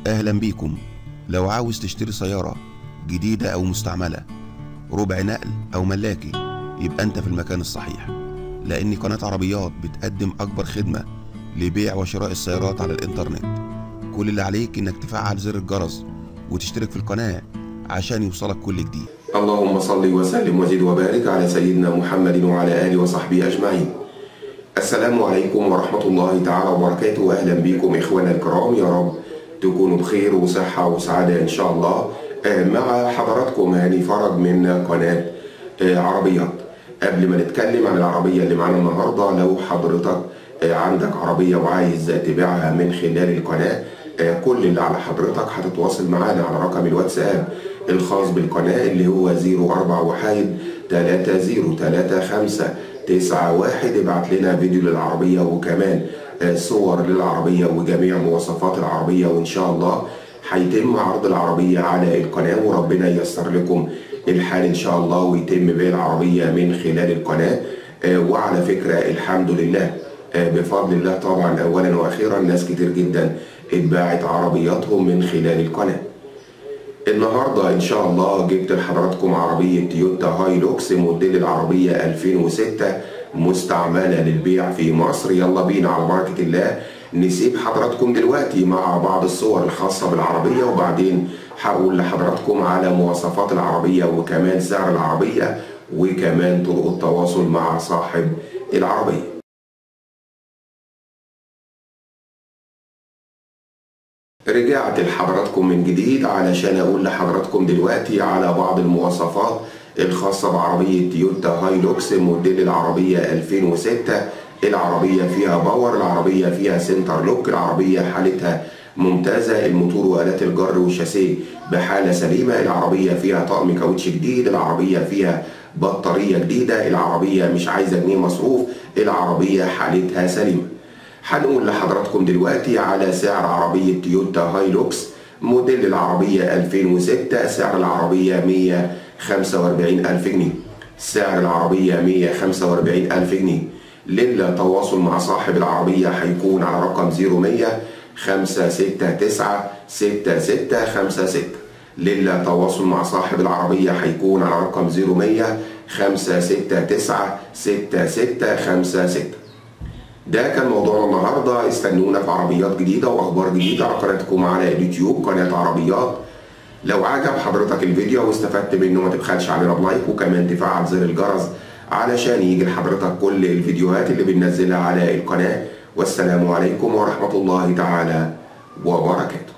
أهلا بيكم لو عاوز تشتري سيارة جديدة أو مستعملة ربع نقل أو ملاكي يبقى أنت في المكان الصحيح لأن قناة عربيات بتقدم أكبر خدمة لبيع وشراء السيارات على الإنترنت كل اللي عليك إنك تفعل زر الجرس وتشترك في القناة عشان يوصلك كل جديد اللهم صل وسلم وزد وبارك على سيدنا محمد وعلى آله وصحبه أجمعين السلام عليكم ورحمة الله تعالى وبركاته أهلا بكم إخوانا الكرام يا رب تكونوا بخير وصحة وسعادة إن شاء الله آه، مع حضراتكم هاني فرج من قناة آه، عربيات قبل ما نتكلم عن العربية اللي معانا النهاردة لو حضرتك آه، عندك عربية وعايز تبيعها من خلال القناة آه، كل اللي على حضرتك هتتواصل معانا على رقم الواتساب الخاص بالقناة اللي هو 04 وحايد 3035 تسعة واحد ابعت لنا فيديو للعربية وكمان آه، صور للعربية وجميع مواصفات العربية وإن شاء الله هيتم عرض العربية على القناة وربنا ييسر لكم الحال إن شاء الله ويتم بيع العربية من خلال القناة آه، وعلى فكرة الحمد لله آه، بفضل الله طبعا أولا وأخيرا ناس كتير جدا اتباعت عربياتهم من خلال القناه النهاردة إن شاء الله جبت لحضراتكم عربية تويوتا هايلوكس موديل العربية 2006 مستعملة للبيع في مصر يلا بينا على بركة الله نسيب حضراتكم دلوقتي مع بعض الصور الخاصة بالعربية وبعدين هقول لحضراتكم على مواصفات العربية وكمان سعر العربية وكمان طرق التواصل مع صاحب العربية رجعت لحضراتكم من جديد علشان اقول لحضراتكم دلوقتي على بعض المواصفات الخاصة بعربية تويوتا هايلوكس موديل العربية 2006 العربية فيها باور العربية فيها سنتر لوك العربية حالتها ممتازة الموتور وآلات الجر والشاسيه بحالة سليمة العربية فيها طقم كاوتش جديد العربية فيها بطارية جديدة العربية مش عايزة جنيه مصروف العربية حالتها سليمة هنقول لحضراتكم دلوقتي على سعر عربية تويوتا هايلوكس موديل العربية 2006 سعر العربية 145 ألف جنيه سعر العربية 145 ألف جنيه للتواصل مع صاحب العربية هيكون على رقم 0100 569 6656 للتواصل مع صاحب العربية هيكون على رقم 0100 569 6656 ده كان موضوعنا النهارده استنونا في عربيات جديده واخبار جديده على قناتكم على اليوتيوب قناه عربيات لو عجب حضرتك الفيديو واستفدت منه ما تبخلش علينا بلايك وكمان تفعل زر الجرس علشان يجي لحضرتك كل الفيديوهات اللي بننزلها على القناه والسلام عليكم ورحمه الله تعالى وبركاته